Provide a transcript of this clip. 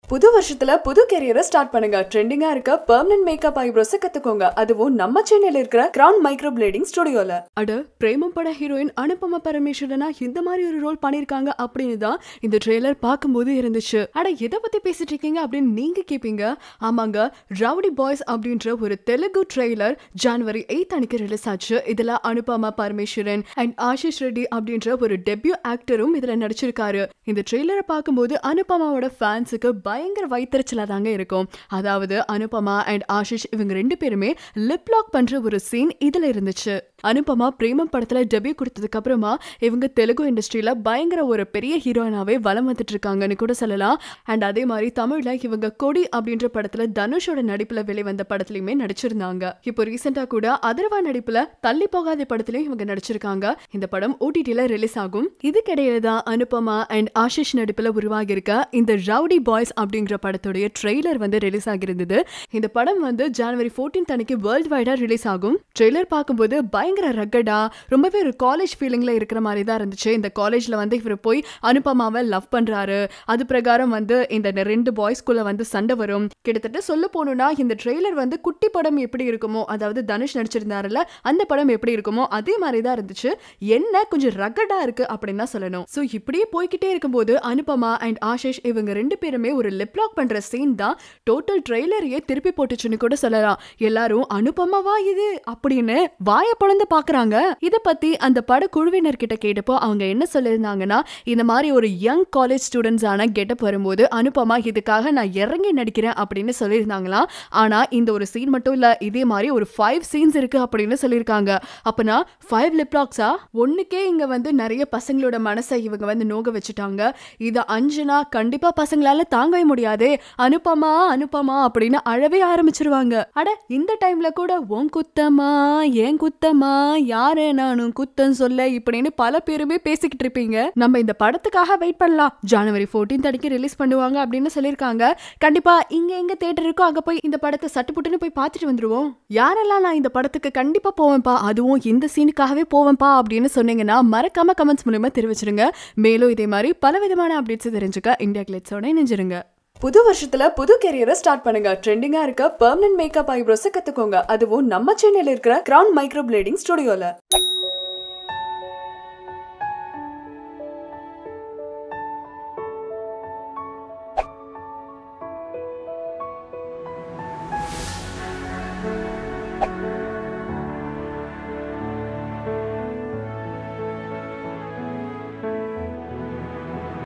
புது வருஷத்துல புது கெரியரை ஸ்டார்ட் பண்ணுங்க ட்ரெண்டிங்கா இருக்க பெர்மனன்ட் மேக்கப் ஐப்ரோஸ் கத்துக்கோங்க அதுவும் நம்ம சென்னையில இருக்கிற கிரவுண்ட் மைக்ரோ பிளேடிங் ஸ்டுடியோல அட பிரேமம் பட ஹீரோயின் அனுபமா பரமேஸ்வரனா இந்த மாதிரி ஒரு ரோல் பண்ணிருக்காங்க அப்படின்னு தான் இந்த ட்ரெய்லர் பார்க்கும்போது இருந்துச்சு அட எதை பத்தி பேசிட்டு இருக்கீங்க அப்படின்னு நீங்க கேப்பீங்க ஆமாங்க ரவுடி பாய்ஸ் அப்படின்ற ஒரு தெலுங்கு ட்ரெய்லர் ஜனவரி எயித் அன்னைக்கு ரிலீஸ் ஆச்சு இதுல அனுபமா பரமேஸ்வரன் அண்ட் ஆஷிஷ் ரெட்டி அப்படின்ற ஒரு டெபியூ ஆக்டரும் இதுல நடிச்சிருக்காரு இந்த ட்ரெய்லரை பார்க்கும்போது அனுபமாவோட ஃபேன்ஸுக்கு பயங்கர வைத்தறிச்சலா தாங்க இருக்கும் அதாவது அனுபமா அண்ட் ஆஷிஷ் இவங்க ரெண்டு பேருமே லிப் லாக் பண்ற ஒரு சீன் இதுல இருந்துச்சு அனுபமா பிரேமம் படத்துல டெபியூ கொடுத்ததுக்கு அப்புறமா இவங்க தெலுங்கு இண்டஸ்ட்ரியில பயங்கர ஒரு பெரிய ஹீரோயினாவே வலம் வந்துட்டு இருக்காங்கன்னு கூட சொல்லலாம் அண்ட் அதே மாதிரி தமிழ்ல இவங்க கொடி அப்படின்ற படத்துல தனுஷோட நடிப்புல வெளிவந்த படத்துலயுமே நடிச்சிருந்தாங்க இப்போ ரீசெண்டா கூட அதர்வா நடிப்புல தள்ளி போகாத படத்துலயும் இவங்க நடிச்சிருக்காங்க இந்த படம் ஓடிடில ரிலீஸ் ஆகும் இதுக்கிடையில தான் அனுபமா அண்ட் ஆஷிஷ் நடிப்புல உருவாகி இருக்க இந்த ரவுடி பாய்ஸ் அப்படிங்கிற படத்துடைய ட்ரெய்லர் வந்து ரிலீஸ் ஆகிருந்தது இந்த படம் வந்து ஜனவரி 14th அன்னைக்கு வேர்ல்ட் வைடா ரிலீஸ் ஆகும் ட்ரெய்லர் பார்க்கும்போது பயங்கர ரக்கடா ரொம்பவே ஒரு காலேஜ் ஃபீலிங்ல இருக்கிற மாதிரி தான் இருந்துச்சு இந்த காலேஜ்ல வந்து இவர் போய் அனுபமாவை லவ் பண்றாரு அது பிரகாரம் வந்து இந்த ரெண்டு பாய்ஸ்குள்ள வந்து சண்டை வரும் கிட்டத்தட்ட சொல்ல போகணும்னா இந்த ட்ரெய்லர் வந்து குட்டி படம் எப்படி இருக்குமோ அதாவது தனுஷ் நடிச்சிருந்தாருல அந்த படம் எப்படி இருக்குமோ அதே மாதிரி தான் இருந்துச்சு என்ன கொஞ்சம் ரகடா இருக்கு அப்படின்னு தான் சொல்லணும் ஸோ இப்படியே போய்கிட்டே இருக்கும்போது அனுபமா அண்ட் ஆஷிஷ் இவங்க ரெண்டு பேருமே ஒரு லிப்லாக் பண்ற சீன் தான் டோட்டல் ட்ரெய்லரையே திருப்பி போட்டுச்சுன்னு கூட சொல்லலாம் எல்லாரும் அனுபமாவா இது அப்படின்னு வாய பொழந்து பாக்குறாங்க இத பத்தி அந்த பட குழுவினர் கிட்ட கேட்டப்போ அவங்க என்ன சொல்லியிருந்தாங்கன்னா இந்த மாதிரி ஒரு யங் காலேஜ் ஸ்டூடெண்ட்ஸ் ஆன கெட்டப் வரும்போது அனுபமா இதுக்காக நான் இறங்கி நடிக்கிறேன் அப்படின்னு சொல்லியிருந்தாங்களாம் ஆனா இந்த ஒரு சீன் மட்டும் இல்ல இதே மாதிரி ஒரு ஃபைவ் சீன்ஸ் இருக்கு அப்படின்னு சொல்லியிருக்காங்க அப்பனா ஃபைவ் லிப்லாக்ஸா ஒண்ணுக்கே இங்க வந்து நிறைய பசங்களோட மனசை இவங்க வந்து நோக வச்சுட்டாங்க இத அஞ்சுனா கண்டிப்பா பசங்களால தாங்கவே முடியாதே அனுப்பமா அனுப்பமா அப்படின்னு அழவே ஆரம்பிச்சிருவாங்க அட இந்த டைம்ல கூட உன் குத்தமா ஏன் குத்தமா யாரு நானும் குத்தம் சொல்ல இப்படின்னு பல பேருமே பேசிக்கிட்டு இருப்பீங்க நம்ம இந்த படத்துக்காக வெயிட் பண்ணலாம் ஜனவரி 14th அன்னைக்கு ரிலீஸ் பண்ணுவாங்க அப்படின்னு சொல்லியிருக்காங்க கண்டிப்பா இங்க எங்க தேட்டர் இருக்கோ அங்க போய் இந்த படத்தை சட்டுப்புட்டுன்னு போய் பார்த்துட்டு வந்துருவோம் யாரெல்லாம் நான் இந்த படத்துக்கு கண்டிப்பா போவேன்ப்பா அதுவும் இந்த சீனுக்காகவே போவேன்ப்பா அப்படின்னு சொன்னீங்கன்னா மறக்காம கமெண்ட்ஸ் மூலமா தெரிவிச்சிருங்க மேலும் இதே மாதிரி பல விதமான அப்டேட்ஸ் தெரிஞ்சுக்க இந்தியா கிளிட்ஸோட இணைஞ்சிருங்க புது வருஷத்துல புது கெரியரை ஸ்டார்ட் பண்ணுங்க ட்ரெண்டிங்கா இருக்க பெர்மனன்ட் மேக்கப் ஐப்ரோஸ் கத்துக்கோங்க அதுவும் நம்ம சென்னையில இருக்கிற கிரவுண்ட் மைக்ரோ பிளேடிங் ஸ்டுடியோல